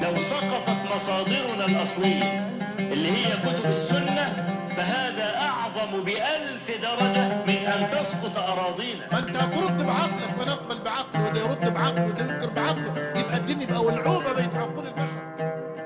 لو سقطت مصادرنا الأصلية اللي هي كتب السنة فهذا أعظم بألف درجة من أن تسقط أراضينا ما انت هترد بعقلك ما نقبل بعقله وده يرد بعقله وده ينكر بعقله يبقى الدين يبقى ولعوبه بين عقول البشر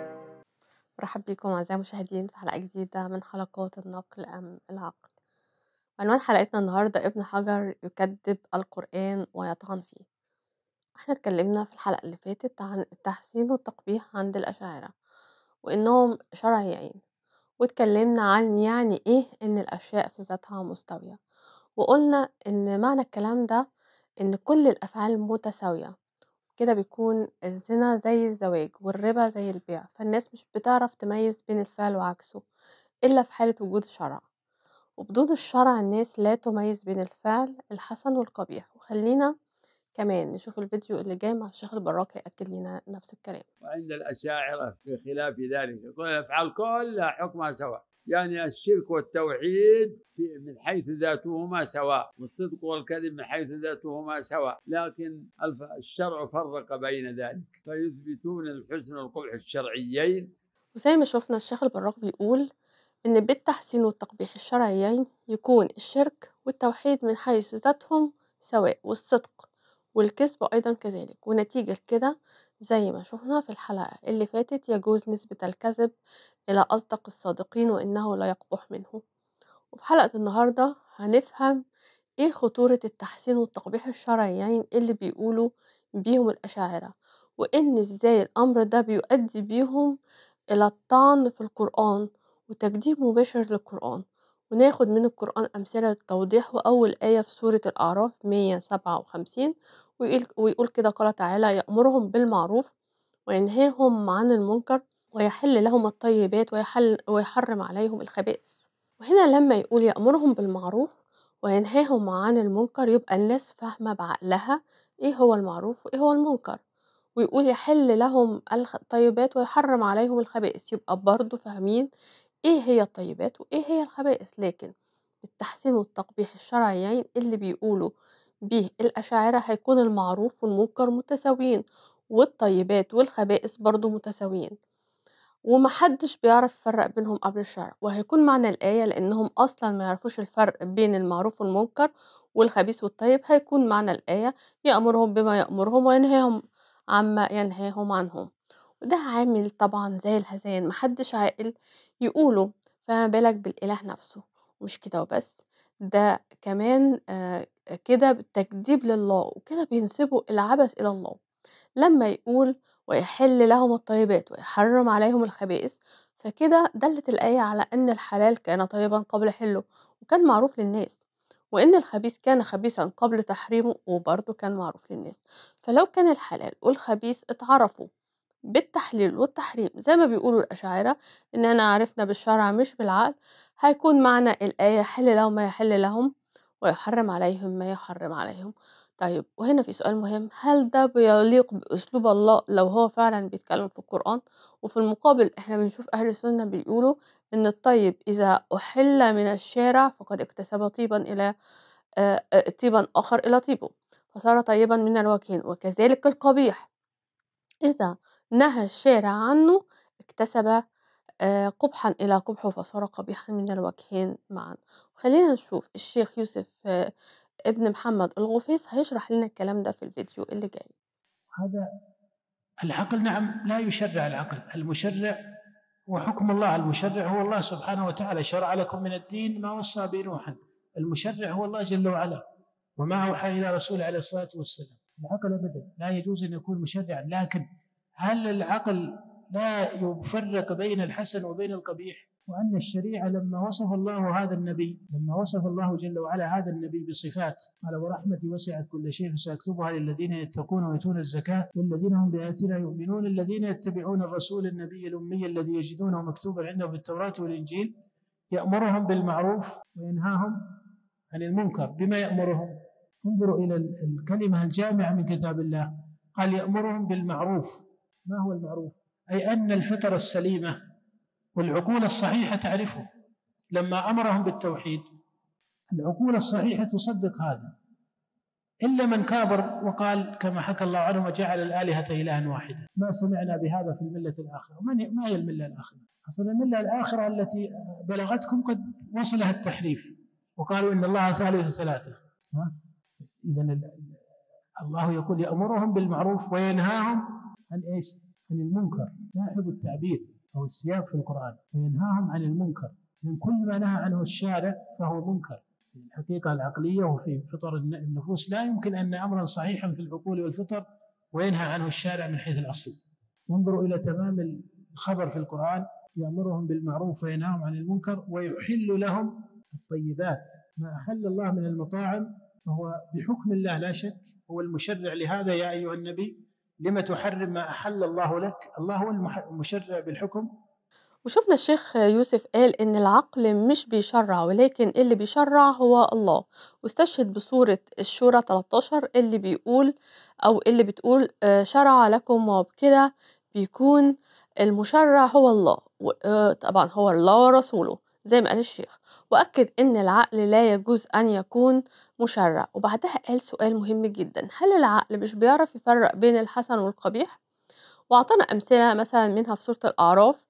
مرحب بكم أعزائي المشاهدين في حلقة جديدة من حلقات النقل أم العقل عنوان حلقتنا النهاردة ابن حجر يكذب القرآن ويطعن فيه احنا اتكلمنا في الحلقة اللي فاتت عن التحسين والتقبيح عند الأشاعرة وإنهم شرعيين واتكلمنا عن يعني إيه إن الأشياء في ذاتها مستوية وقلنا إن معنى الكلام ده إن كل الأفعال متساوية كده بيكون الزنا زي الزواج والربا زي البيع فالناس مش بتعرف تميز بين الفعل وعكسه إلا في حالة وجود الشرع وبدون الشرع الناس لا تميز بين الفعل الحسن والقبيح وخلينا كمان نشوف الفيديو اللي جاي مع الشيخ البراك هيأكد لنا نفس الكلام وعند الأشاعرة في خلاف ذلك يقول الأفعال كلها حكمها سواء يعني الشرك والتوحيد في من حيث ذاتهما سواء والصدق والكذب من حيث ذاتهما سواء لكن الف- الشرع فرق بين ذلك فيثبتون الحسن والقبح الشرعيين وزي ما شفنا الشيخ البراك بيقول إن بالتحسين والتقبيح الشرعيين يكون الشرك والتوحيد من حيث ذاتهم سواء والصدق والكذب أيضا كذلك ونتيجة كده زي ما شفنا في الحلقة اللي فاتت يجوز نسبة الكذب إلى أصدق الصادقين وإنه لا يقبح منه وفي حلقة النهاردة هنفهم إيه خطورة التحسين والتقبيح الشرعيين اللي بيقولوا بيهم الأشاعرة وإن إزاي الأمر ده بيؤدي بيهم إلى الطعن في القرآن وتكذيب مباشر للقرآن وناخد من القرآن أمثلة للتوضيح وأول آية في سورة الأعراف 157 ويقول, ويقول كده قال تعالى يأمرهم بالمعروف وينهاهم عن المنكر ويحل لهم الطيبات ويحل ويحرم عليهم الخبائث وهنا لما يقول يأمرهم بالمعروف وينهاهم عن المنكر يبقى الناس فاهمة بعقلها إيه هو المعروف وإيه هو المنكر ويقول يحل لهم الخ- الطيبات ويحرم عليهم الخبائث يبقى برضه فاهمين ايه هي الطيبات وايه هي الخبائث لكن التحسين والتقبيح الشرعيين اللي بيقولوا بيه الأشاعرة هيكون المعروف والمنكر متساويين والطيبات والخبائث برضه متساويين ومحدش بيعرف يفرق بينهم قبل الشرع وهيكون معنى الآية لأنهم أصلا ما يعرفوش الفرق بين المعروف والمنكر والخبيث والطيب هيكون معنى الآية يأمرهم بما يأمرهم وينهاهم عما ينهاهم عنهم وده عامل طبعا زي الهذيان محدش عاقل يقوله فما بالك بالإله نفسه ومش كده وبس ده كمان آه كده تكذيب لله وكده بينسبوا العبث إلى الله لما يقول ويحل لهم الطيبات ويحرم عليهم الخبائث فكده دلت الآية على أن الحلال كان طيبا قبل حله وكان معروف للناس وإن الخبيث كان خبيثا قبل تحريمه وبرضه كان معروف للناس فلو كان الحلال والخبيث اتعرفوا بالتحليل والتحريم زي ما بيقولوا الأشاعرة إننا عرفنا بالشرع مش بالعقل هيكون معنى الآية حل لهم ما يحل لهم ويحرم عليهم ما يحرم عليهم طيب وهنا في سؤال مهم هل ده بيليق بأسلوب الله لو هو فعلا بيتكلم في القرآن وفي المقابل احنا بنشوف أهل السنة بيقولوا إن الطيب إذا أحل من الشارع فقد اكتسب طيبا إلى آه، آه، طيبا آخر إلى طيبه فصار طيبا من الوجهين وكذلك القبيح إذا نهى الشارع عنه اكتسب آه، قبحا إلى قبحه فصار قبيحا من الوجهين معا خلينا نشوف الشيخ يوسف آه، ابن محمد الغفيص هيشرح لنا الكلام ده في الفيديو اللي جاي هذا العقل نعم لا يشرع العقل المشرع وحكم الله المشرع هو الله سبحانه وتعالى شرع لكم من الدين ما وصى به نوحا المشرع هو الله جل وعلا وما أوحى إلى رسول عليه الصلاة والسلام العقل أبدا لا يجوز أن يكون مشرعا لكن هل العقل لا يفرق بين الحسن وبين القبيح وأن الشريعة لما وصف الله هذا النبي لما وصف الله جل وعلا هذا النبي بصفات قال ورحمتي وسعت كل شيء فسأكتبها للذين يتقون ويؤتون الزكاة والذين هم بآياتنا يؤمنون الذين يتبعون الرسول النبي الأمي الذي يجدونه مكتوبا عندهم في التوراة والإنجيل يأمرهم بالمعروف وينهاهم عن المنكر بما يأمرهم انظروا إلى الكلمة الجامعة من كتاب الله قال يأمرهم بالمعروف ما هو المعروف أي أن الفطر السليمة والعقول الصحيحة تعرفه لما أمرهم بالتوحيد العقول الصحيحة تصدق هذا إلا من كابر وقال كما حكى الله عنه وجعل الآلهة إلها واحدا ما سمعنا بهذا في الملة الآخرة من ما هي الملة الآخرة أصلا الملة الآخرة التي بلغتكم قد وصلها التحريف وقالوا إن الله ثالث ثلاثة إذا الله يقول يأمرهم بالمعروف وينهاهم عن إيش عن المنكر لاحظوا التعبير أو السياق في القرآن وينهاهم عن المنكر من كل ما نهى عنه الشارع فهو منكر في الحقيقة العقلية وفي فطر النفوس لا يمكن أن أمرا صحيحا في العقول والفطر وينهى عنه الشارع من حيث الأصل انظروا إلى تمام الخبر في القرآن يأمرهم بالمعروف وينهاهم عن المنكر ويحل لهم الطيبات ما أحل الله من المطاعم فهو بحكم الله لا شك هو المشرع لهذا يا أيها النبي لم تحرم ما أحل الله لك الله هو المشرع بالحكم وشفنا الشيخ يوسف قال إن العقل مش بيشرع ولكن اللي بيشرع هو الله واستشهد بسورة الشورى 13 اللي بيقول أو اللي بتقول آه، شرع لكم وبكده بيكون المشرع هو الله آه، طبعا هو الله ورسوله زي ما قال الشيخ وأكد إن العقل لا يجوز أن يكون مشرع وبعدها قال سؤال مهم جدا هل العقل مش بيعرف يفرق بين الحسن والقبيح؟ وأعطانا أمثلة مثلا منها في سورة الأعراف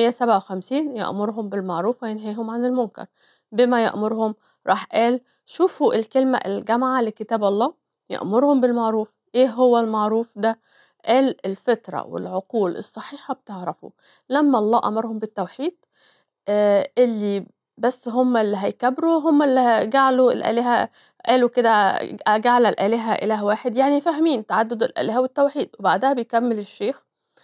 157 يأمرهم بالمعروف وينهيهم عن المنكر بما يأمرهم راح قال شوفوا الكلمة الجامعة لكتاب الله يأمرهم بالمعروف ايه هو المعروف ده قال الفطرة والعقول الصحيحة بتعرفه لما الله أمرهم بالتوحيد آه اللي بس هم اللي هيكبروا هم اللي جعلوا الآلهة قالوا كده جعل الآلهة إله واحد يعني فاهمين تعدد الآلهة والتوحيد وبعدها بيكمل الشيخ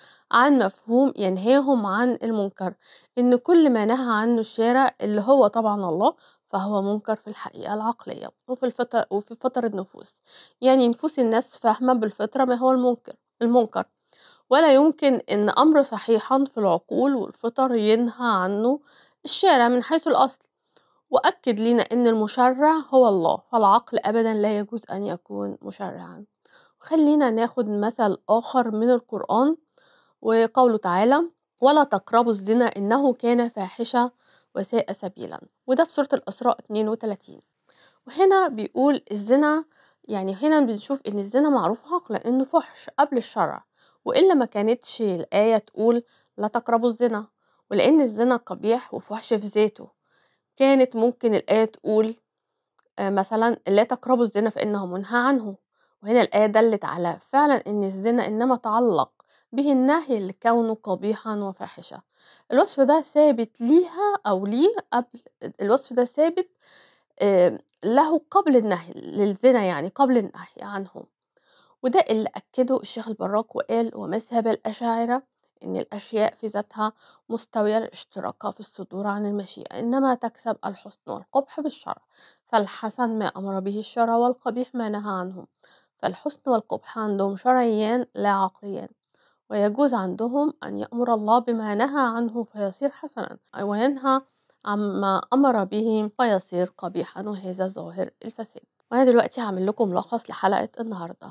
عن مفهوم ينهاهم عن المنكر إن كل ما نهى عنه الشارع اللي هو طبعا الله فهو منكر في الحقيقة العقلية وفي الفطر وفي فطر النفوس يعني نفوس الناس فاهمة بالفطرة ما هو المنكر المنكر ولا يمكن إن أمر صحيحا في العقول والفطر ينهى عنه الشارع من حيث الأصل وأكد لنا إن المشرع هو الله فالعقل أبدا لا يجوز أن يكون مشرعا خلينا ناخد مثل آخر من القرآن وقوله تعالى ولا تقربوا الزنا إنه كان فاحشة وساء سبيلا وده في سورة الإسراء 32 وهنا بيقول الزنا يعني هنا بنشوف إن الزنا معروف حق لأنه فحش قبل الشرع وإلا ما كانتش الآية تقول لا تقربوا الزنا ولأن الزنا قبيح وفحش في ذاته كانت ممكن الآية تقول آه، مثلا لا تقربوا الزنا فإنه منهى عنه وهنا الآية دلت على فعلا إن الزنا إنما تعلق به النهي لكونه قبيحا وفاحشة الوصف ده ثابت ليها أو ليه قبل الوصف ده ثابت آه، له قبل النهي للزنا يعني قبل النهي عنه وده اللي أكده الشيخ البراك وقال ومذهب الأشاعرة إن الأشياء في ذاتها مستوية الاشتراك في الصدور عن المشيئة إنما تكسب الحسن والقبح بالشرع فالحسن ما أمر به الشرع والقبيح ما نهى عنه فالحسن والقبح عندهم شرعيان لا عقليان ويجوز عندهم أن يأمر الله بما نهى عنه فيصير حسنا وينهى عما أمر به فيصير قبيحا وهذا ظاهر الفساد وأنا دلوقتي هعمل لكم ملخص لحلقة النهاردة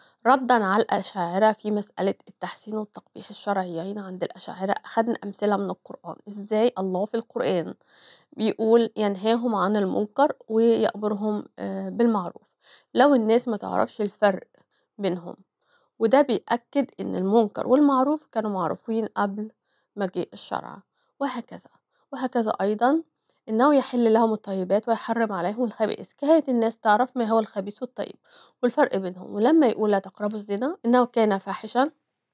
ردا على الأشاعرة في مسألة التحسين والتقبيح الشرعيين عند الأشاعرة أخذنا أمثلة من القرآن إزاي الله في القرآن بيقول ينهاهم عن المنكر ويأمرهم آه، بالمعروف لو الناس ما تعرفش الفرق بينهم وده بيأكد إن المنكر والمعروف كانوا معروفين قبل مجيء الشرع وهكذا وهكذا أيضا إنه يحل لهم الطيبات ويحرم عليهم الخبائث كانت الناس تعرف ما هو الخبيث والطيب والفرق بينهم ولما يقول لا تقربوا الزنا إنه كان فاحشا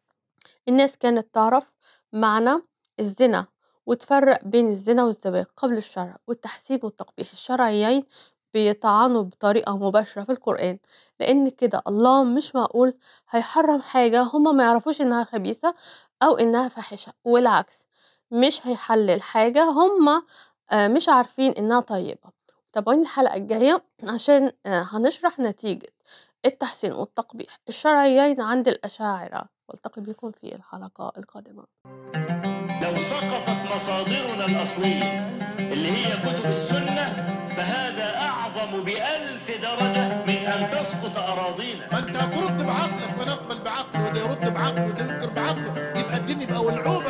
الناس كانت تعرف معنى الزنا وتفرق بين الزنا والزواج قبل الشرع والتحسين والتقبيح الشرعيين بيطعنوا بطريقة مباشرة في القرآن لأن كده الله مش معقول هيحرم حاجة هما ما يعرفوش إنها خبيثة أو إنها فاحشة والعكس مش هيحلل حاجة هما آه، مش عارفين إنها طيبة تابعوني الحلقة الجاية عشان آه، هنشرح نتيجة التحسين والتقبيح الشرعيين عند الأشاعرة والتقي بكم في الحلقة القادمة لو سقطت مصادرنا الأصلية اللي هي كتب السنة فهذا أعظم بألف درجة من أن تسقط أراضينا ما انت ترد بعقلك ونقبل بعقله وده يرد بعقله وده ينكر بعقله يبقى الدين يبقى ولعوب